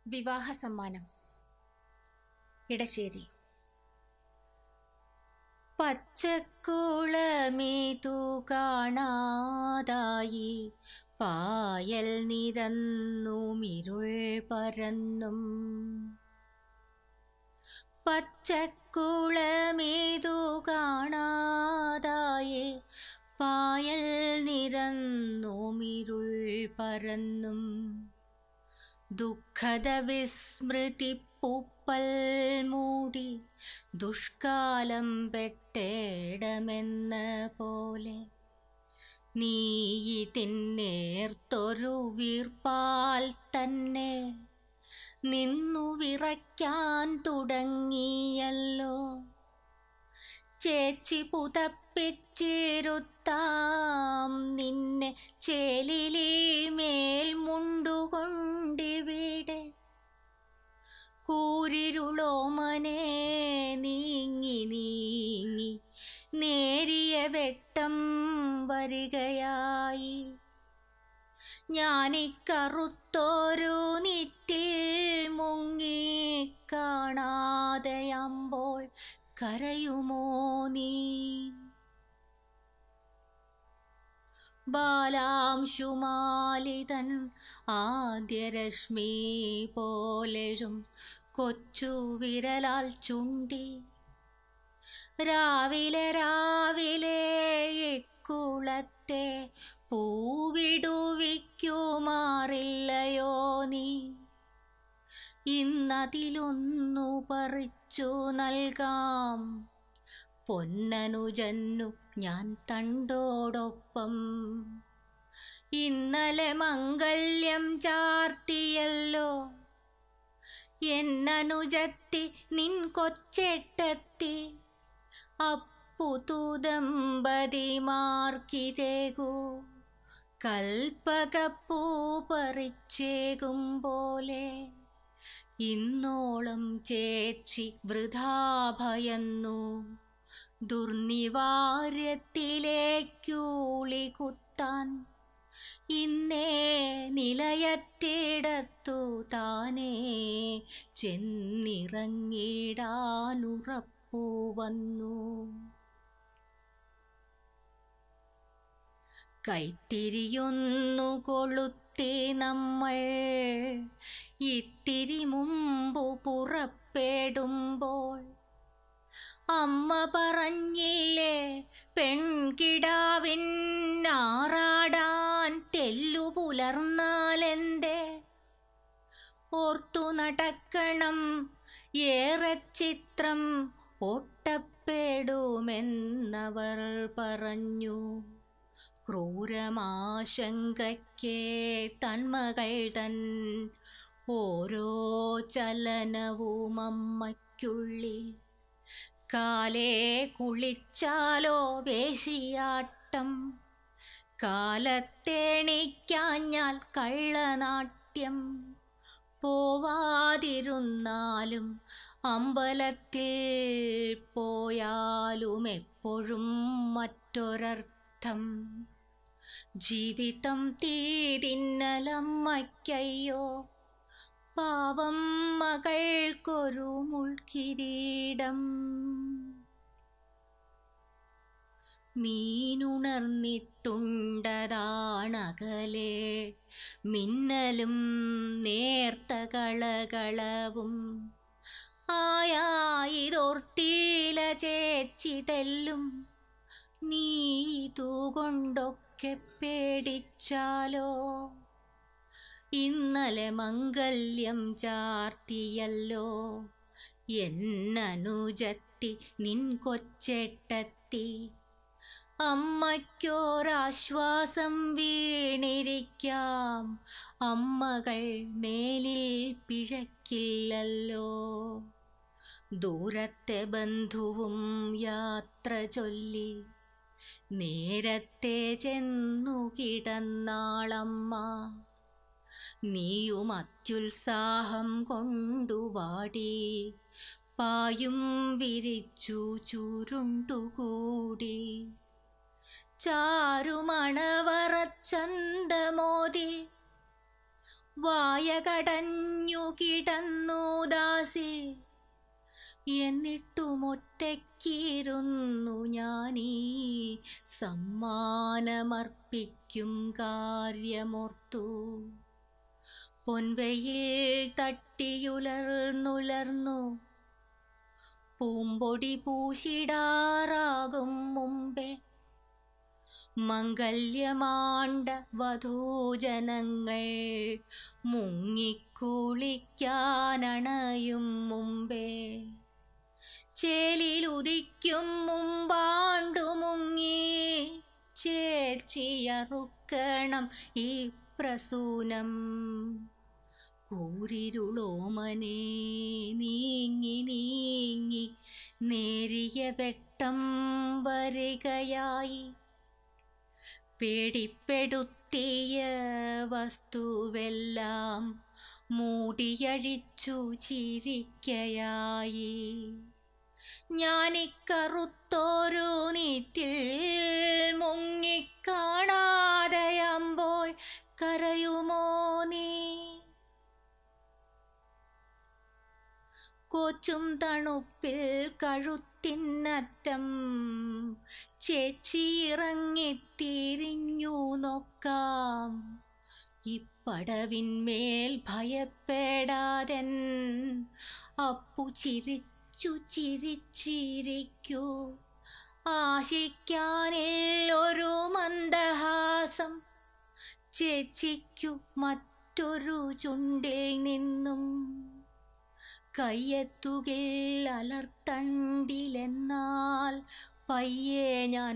വിവാഹ സമ്മാനം ഇടശ്ശേരി പച്ചക്കുളമേതു കാണാതായി പായൽ നിരന്നുമിരുൾ പരന്നും പച്ചക്കുളമേതു കാണാതായി പായൽ നിരന്നുമിരുൾ പരന്നും ദുഃഖത വിസ്മൃതി പൂപ്പൽ മൂടി ദുഷ്കാലം പെട്ടേടമെന്ന പോലെ നീയി തിന്നേർത്തൊരു വീർപ്പാൽ തന്നെ നിന്നു വിറയ്ക്കാൻ തുടങ്ങിയല്ലോ ചേച്ചി പുതപ്പിച്ചിരുത്താം നിന്നെ ചേലിലി മേൽ മുണ്ടുകൊണ്ടിവിടെ കൂരിരുളോമനെ നീങ്ങി നീങ്ങി നേരിയ വെട്ടം വരികയായി ഞാനിക്കറുത്തോരു നിറ്റിൽ മുങ്ങി കാണാതെയമ്പോൾ കരയുമോ നീ ബാലാംശുമാലിതൻ ആദ്യരശ്മി പോലെഴും കൊച്ചു വിരലാൽ ചുണ്ടി രാവിലെ രാവിലെ ഇക്കുളത്തെ പൂവിടുവിക്കുമാറില്ലയോ നീ ഇന്നതിലൊന്നു പറിച്ചു നൽകാം പൊന്നനുജന്നു ഞാൻ തണ്ടോടൊപ്പം ഇന്നലെ മംഗല്യം ചാർത്തിയല്ലോ എന്നനുജത്തി നിൻ കൊച്ചെട്ടെത്തി അപ്പുതുദമ്പതിമാർക്കിതേകൂ കൽപ്പകപ്പൂ പറിച്ചേകും പോലെ ഇന്നോളം ചേച്ചി വൃഥാ ഭയന്നു ദുർനിവാര്യത്തിലേക്കൂളി കുത്താൻ ഇന്നേ നിലയറ്റിടത്തു താനേ ചെന്നിറങ്ങിടാനുറപ്പു വന്നു കൈത്തിരിയൊന്നു കൊളുത്തി നമ്മൾ ഇത്തിരി മുമ്പു പുറപ്പെടുമ്പോൾ അമ്മ പറഞ്ഞില്ലേ പെൺകിടാവിനാറാടാൻ തെല്ലു പുലർന്നാലെന്തേ ഓർത്തു നടക്കണം ഏറെ ചിത്രം ഒട്ടപ്പെടുമെന്നവർ പറഞ്ഞു ക്രൂരമാശങ്കയ്ക്കേ തന്മകൾ തൻ ഓരോ ചലനവും അമ്മയ്ക്കുള്ളിൽ കാലേ കുളിച്ചാലോ വേശിയാട്ടം കാലത്തേണിക്കാഞ്ഞാൽ കള്ളനാട്യം പോവാതിരുന്നാലും അമ്പലത്തിൽ പോയാലും എപ്പോഴും മറ്റൊരർത്ഥം ജീവിതം തീതിന്നലമ്മയ്ക്കയ്യോ പാവം മകൾക്കൊരു മുൾക്കിരീടം മീനുണർന്നിട്ടുണ്ടതാണകലെ മിന്നലും നേർത്ത കളകളവും ആയായിതോർത്തീല ചേച്ചി തെല്ലും നീ തൂകൊണ്ടൊക്കെ പേടിച്ചാലോ ഇന്നലെ മംഗല്യം ചാർത്തിയല്ലോ എന്നനുജത്തി നിൻ കൊച്ചെട്ടെത്തി അമ്മയ്ക്കൊരാശ്വാസം വീണിരിക്കാം അമ്മകൾ മേലിൽ പിഴക്കില്ലല്ലോ ദൂരത്തെ ബന്ധുവും യാത്ര ചൊല്ലി നേരത്തെ ചെന്നു കിടന്നാളമ്മ നീയും അത്യുത്സാഹം കൊണ്ടുപാടി പായും വിരിച്ചു ചുരുണ്ടുകൂടി ചാരുമണവറച്ചന്തമോതി വായ കടഞ്ഞു കിടന്നു ദാസി എന്നിട്ടുമൊറ്റയ്ക്കിരുന്നു ഞാനീ സമ്മാനമർപ്പിക്കും കാര്യമോർത്തു പൊൻവയിൽ തട്ടിയുലർന്നുലർന്നു പൂമ്പൊടി പൂശിടാറാകും മുമ്പേ മംഗല്യമാണ്ട വധൂജനങ്ങൾ മുങ്ങിക്കുളിക്കാനണയും മുമ്പേ ചേലിലുദിക്കും മുമ്പാണ്ടു മുങ്ങി ചേർച്ചിയറുക്കണം ഈ പ്രസൂനം കൂരിരുളോമനെ നീങ്ങി നീങ്ങി നേരിയ വെട്ടം വരികയായി പേടിപ്പെടുത്തിയ വസ്തുവെല്ലാം മൂടിയഴിച്ചു ചിരിക്കയായി ഞാനിക്കറുത്തോരു നീറ്റിൽ മുങ്ങിക്കാണാതെയാമ്പോൾ കരയുമോ നീ കോച്ചും തണുപ്പിൽ കഴുത്തിനറ്റം ചേച്ചി ഇറങ്ങിത്തിരിഞ്ഞു നോക്കാം ഇപ്പടവിന്മേൽ ഭയപ്പെടാതെൻ അപ്പു ചിരിച്ചു ചിരിച്ചിരിക്കൂ ആശിക്കാനിൽ ഒരു മന്ദഹാസം ചേച്ചിക്കു മറ്റൊരു ചുണ്ടിൽ നിന്നും കയ്യെത്തുകിൽ അലർത്തണ്ടിലെന്നാൽ പയ്യെ ഞാൻ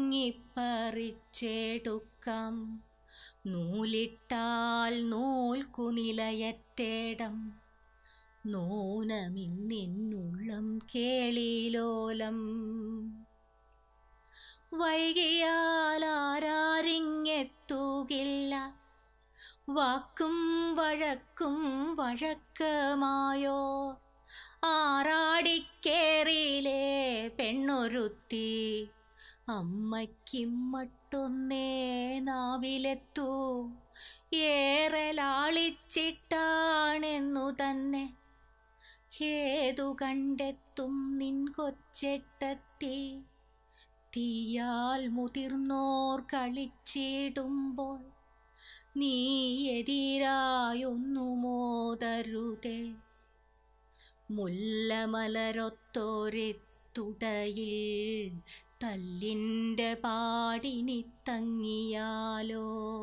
മുങ്ങിപ്പറിച്ചെടുക്കാം നൂലിട്ടാൽ നൂൽക്കുനിലയറ്റേടം നൂനമിന്നിന്നുള്ളം കേളിലോലം വൈകിയാൽ ആരാരിങ്ങെത്തുകില്ല വാക്കും വഴക്കും വഴക്കമായോ ആറാടിക്കേറിയിലെ പെണ്ണൊരുത്തി അമ്മയ്ക്കും മട്ടൊന്നേ നാവിലെത്തൂ ഏറെ ലാളിച്ചിട്ടാണെന്നു തന്നെ ഏതു കണ്ടെത്തും നിൻ കൊച്ചെട്ടത്തി തീയാൽ മുതിർന്നോർ കളിച്ചിടുമ്പോൾ നീ എതിരായൊന്നു മോതരുതേ മുല്ലമലരൊത്തൊരെത്തുടയിൽ തല്ലിൻ്റെ പാടിനി തങ്ങിയാലോ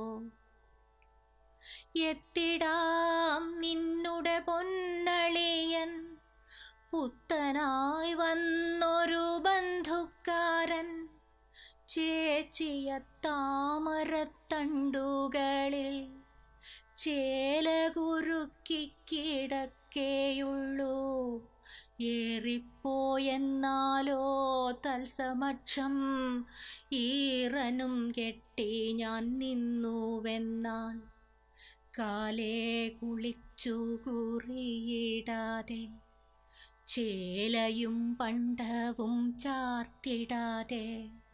എത്തിടാം നിന്നുടെ പൊന്നളിയൻ പുത്തനായി വന്നൊരു ബന്ധുക്കാരൻ ചേച്ചിയ താമരത്തണ്ടുകളിൽ ചേലകുരുക്കി കിടക്കേയുള്ളൂ ഏറിപ്പോയെന്നാലോ തൽസമക്ഷം ഈറനും കെട്ടി ഞാൻ നിന്നുവെന്നാൽ കാലേ കുളിച്ചു കുറിയിടാതെ ചേലയും പണ്ടവും ചാർത്തിടാതെ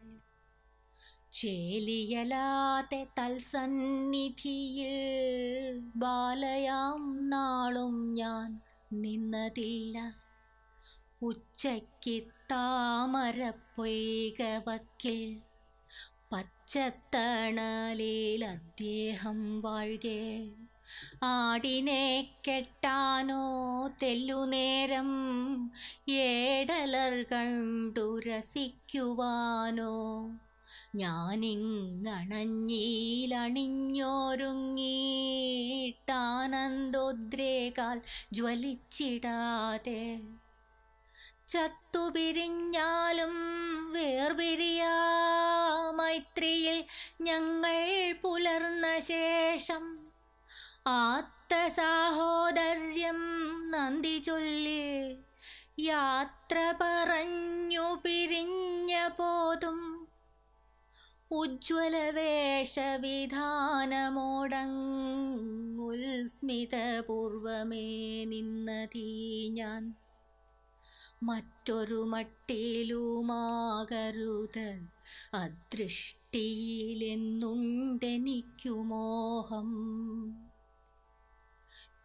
ചേലിയലാതെ തൽസന്നിധിയിൽ ബാലയാം നാളും ഞാൻ നിന്നതില്ല ഉച്ചയ്ക്ക് താമരപ്പൊയ്കവക്കിൽ പച്ചത്തണലിൽ അദ്ദേഹം വാഴുകെ ആടിനെ കെട്ടാനോ തെല്ലുനേരം ഏടലർ കണ്ടു രസിക്കുവാനോ ഞാനിങ്ങണഞ്ഞിലണിഞ്ഞൊരുങ്ങിയിട്ടാനന്ദോദ്രേകാൽ ജ്വലിച്ചിടാതെ ചത്തുപിരിഞ്ഞാലും വേർപിരിയാ മൈത്രിയിൽ ഞങ്ങൾ പുലർന്ന ശേഷം ആത്ത സാഹോദര്യം നന്ദി ചൊല്ലി യാത്ര പറഞ്ഞു പിരിഞ്ഞ പോതും ഉജ്ജ്വലവേഷവിധാനമോടങ്ങുൽസ്മിതപൂർവമേ നിന്നതീ ഞാൻ മറ്റൊരു മട്ടിലുമാകരുത് അദൃഷ്ടിയിലെന്നുണ്ടെനിക്കു മോഹം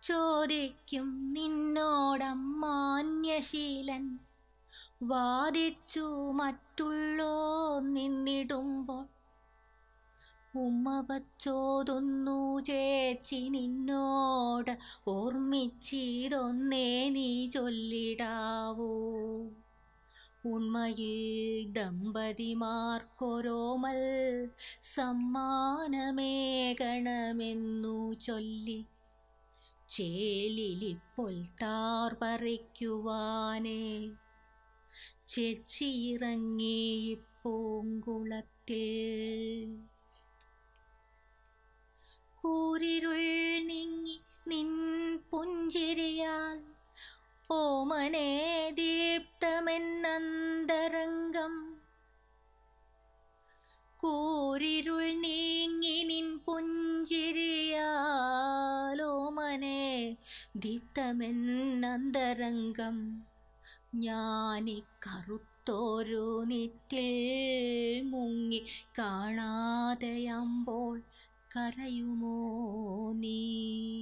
ചോദിക്കും നിന്നോടമ്മാന്യശീലൻ വാദിച്ചു മറ്റുള്ളോ നിന്നിടുമ്പോൾ ഉമ്മ വച്ചോതൊന്നു ചേച്ചി നിന്നോട് ഓർമ്മിച്ചിതൊന്നേ നീ ചൊല്ലിടാവൂ ഉണ്മയിൽ ദമ്പതിമാർക്കൊരോമൽ സമ്മാനമേകണമെന്നു ചൊല്ലി ചേലിലിപ്പോൾ താർ പറിക്കുവാനേ ചെച്ചിറങ്ങി പൂങ്കുളത്തിൽ കൂരിരുൾ നീങ്ങി നിൻ പുഞ്ചിരിയാൽ ഓമനേ ദീപ്തമെന്നന്തരംഗം കൂരിരുൾ നീങ്ങി നിൻ പുഞ്ചിരിയാൽ ഓമനേ ദീപ്തമെന്നന്തരംഗം ഞാനി കറുത്തോരു നിറ്റിൽ മുങ്ങി കാണാതെയമ്പോൾ കരയുമോ നീ